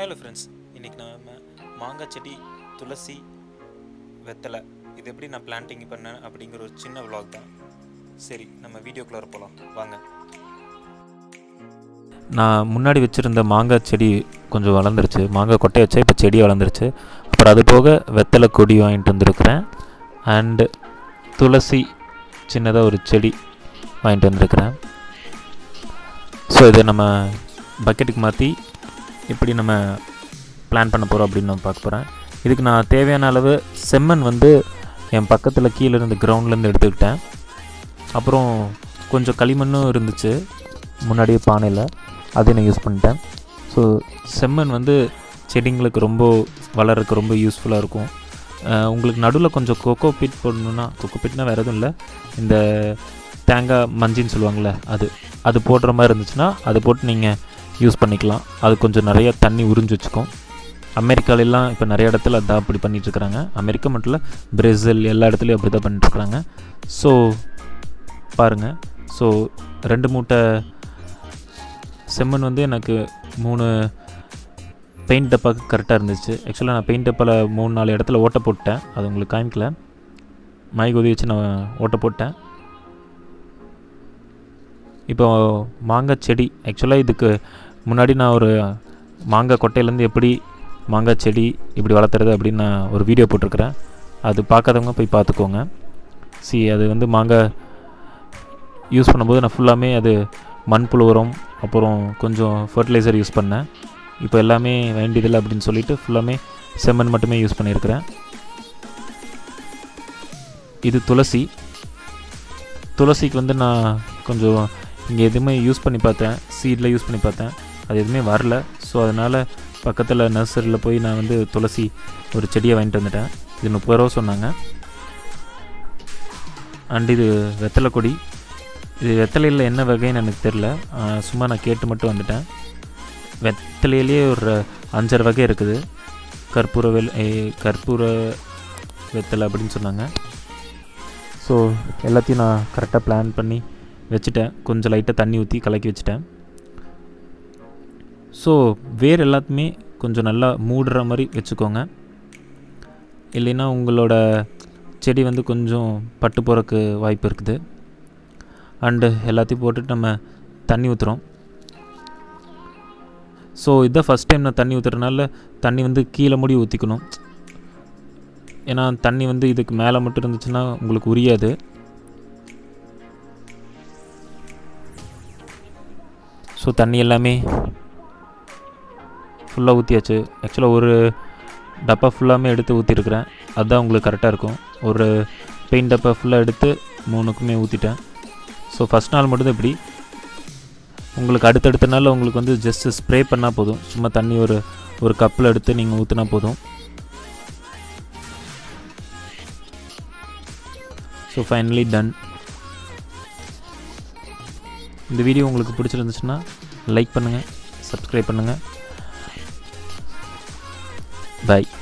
hello friends இன்றைக்கி நம்ம மாங்காய் செடி துளசி வெத்தலை இது எப்படி நான் பிளான்டிங் பண்ணேன் அப்படிங்கிற ஒரு சின்ன vlog தான் சரி நம்ம வீடியோக்குள்ளே போகலாம் வாங்க நான் முன்னாடி வச்சுருந்த மாங்காய் செடி கொஞ்சம் வளர்ந்துருச்சு மாங்காய் கொட்டையை வச்சா இப்போ செடி வளர்ந்துருச்சு அப்புறம் அது போக வெத்தலை கொடி வாங்கிட்டு வந்திருக்கிறேன் அண்டு துளசி சின்னதாக ஒரு செடி வாங்கிட்டு வந்திருக்கிறேன் ஸோ இதை நம்ம பக்கெட்டுக்கு மாற்றி எப்படி நம்ம பிளான் பண்ண போகிறோம் அப்படின்னு நான் பார்க்க போகிறேன் இதுக்கு நான் தேவையான அளவு செம்மண் வந்து என் பக்கத்தில் கீழே இருந்து கிரவுண்ட்லேருந்து எடுத்துக்கிட்டேன் அப்புறம் கொஞ்சம் களிமண்ணும் இருந்துச்சு முன்னாடியே பானையில் அதையும் நான் யூஸ் பண்ணிட்டேன் ஸோ செம்மண் வந்து செடிங்களுக்கு ரொம்ப வளர்றதுக்கு ரொம்ப யூஸ்ஃபுல்லாக இருக்கும் அஹ் உங்களுக்கு நடுவில் கொஞ்சம் கொக்கோ பிட் போடணுன்னா கொக்கோ பிட்னா வேறு எதுவும் இல்லை இந்த தேங்காய் மஞ்சின்னு சொல்லுவாங்கள்ல அது அது போடுற மாதிரி இருந்துச்சுன்னா அது போட்டு நீங்கள் யூஸ் பண்ணிக்கலாம் அது கொஞ்சம் நிறைய தண்ணி உறிஞ்சு வச்சுக்கும் அமெரிக்காலெல்லாம் இப்போ நிறைய இடத்துல அதான் அப்படி பண்ணிட்டு இருக்கிறாங்க அமெரிக்கா மட்டும் இல்லை பிரேசில் எல்லா இடத்துலையும் அப்படி தான் பண்ணிட்டுருக்குறாங்க ஸோ பாருங்கள் ஸோ ரெண்டு மூட்டை செம்மண் வந்து எனக்கு மூணு பெயிண்ட் டப்பாக்கு கரெக்டாக இருந்துச்சு ஆக்சுவலாக நான் பெயிண்ட் டப்பாவில் மூணு நாலு இடத்துல ஓட்டை போட்டேன் அது உங்களுக்கு காமிக்கல மை கொதி வச்சு நான் ஓட்டை போட்டேன் இப்போ மாங்காய் செடி ஆக்சுவலாக இதுக்கு முன்னாடி நான் ஒரு மாங்காய் கொட்டையிலேருந்து எப்படி மாங்காய் செடி இப்படி வளர்த்துறது அப்படின்னு நான் ஒரு வீடியோ போட்டிருக்கிறேன் அது பார்க்காதவங்க போய் பார்த்துக்கோங்க சி அது வந்து மாங்காய் யூஸ் பண்ணும்போது நான் ஃபுல்லாமே அது மண்புழு உரம் அப்புறம் கொஞ்சம் ஃபர்டிலைசர் யூஸ் பண்ணேன் இப்போ எல்லாமே வேண்டியதில்லை அப்படின்னு சொல்லிட்டு ஃபுல்லாமே செம்மண் மட்டுமே யூஸ் பண்ணியிருக்கிறேன் இது துளசி துளசிக்கு வந்து நான் கொஞ்சம் இங்கே எதுவுமே யூஸ் பண்ணி பார்த்தேன் சீடில் யூஸ் பண்ணி பார்த்தேன் அது எதுவுமே வரல ஸோ அதனால் பக்கத்தில் நர்சரியில் போய் நான் வந்து துளசி ஒரு செடியை வாங்கிட்டு வந்துட்டேன் இது முப்பது ரூபா சொன்னாங்க அண்ட் இது வெத்தலை கொடி இது வெத்தலையில் என்ன வகைன்னு எனக்கு தெரில சும்மா நான் கேட்டு மட்டும் வந்துட்டேன் வெத்தலையிலேயே ஒரு அஞ்சரை வகை இருக்குது கற்பூர வெல் ஏ, கற்பூர வெத்தலை அப்படின்னு சொன்னாங்க ஸோ எல்லாத்தையும் நான் கரெக்டாக பிளான் பண்ணி வச்சுட்டேன் கொஞ்சம் லைட்டாக தண்ணி ஊற்றி கலக்கி வச்சுட்டேன் ஸோ வேர் எல்லாத்தையுமே கொஞ்சம் நல்லா மூடுற மாதிரி வச்சுக்கோங்க இல்லைன்னா உங்களோட செடி வந்து கொஞ்சம் பட்டு போகிறக்கு வாய்ப்பு இருக்குது அண்டு எல்லாத்தையும் போட்டுட்டு நம்ம தண்ணி ஊற்றுறோம் ஸோ இதான் ஃபஸ்ட் டைம் நான் தண்ணி ஊற்றுறதுனால தண்ணி வந்து கீழே மூடி ஊற்றிக்கணும் ஏன்னா தண்ணி வந்து இதுக்கு மேலே மட்டும் இருந்துச்சுன்னா உங்களுக்கு உரியாது ஸோ தண்ணி எல்லாமே ஃபுல்லாக ஊற்றியாச்சு ஆக்சுவலாக ஒரு டப்பா ஃபுல்லாமே எடுத்து ஊற்றிருக்கிறேன் அதுதான் உங்களுக்கு கரெக்டாக இருக்கும் ஒரு பெயிண்ட் டப்பா ஃபுல்லாக எடுத்து மூணுக்குமே ஊற்றிட்டேன் ஸோ ஃபஸ்ட் நாள் மட்டும் இப்படி உங்களுக்கு அடுத்தடுத்த நாள் உங்களுக்கு வந்து ஜஸ்ட் ஸ்ப்ரே பண்ணால் போதும் சும்மா தண்ணி ஒரு ஒரு கப்பில் எடுத்து நீங்கள் ஊற்றினா போதும் ஸோ ஃபைனலி டன் இந்த வீடியோ உங்களுக்கு பிடிச்சிருந்துச்சுன்னா லைக் பண்ணுங்கள் சப்ஸ்கிரைப் பண்ணுங்கள் பாய்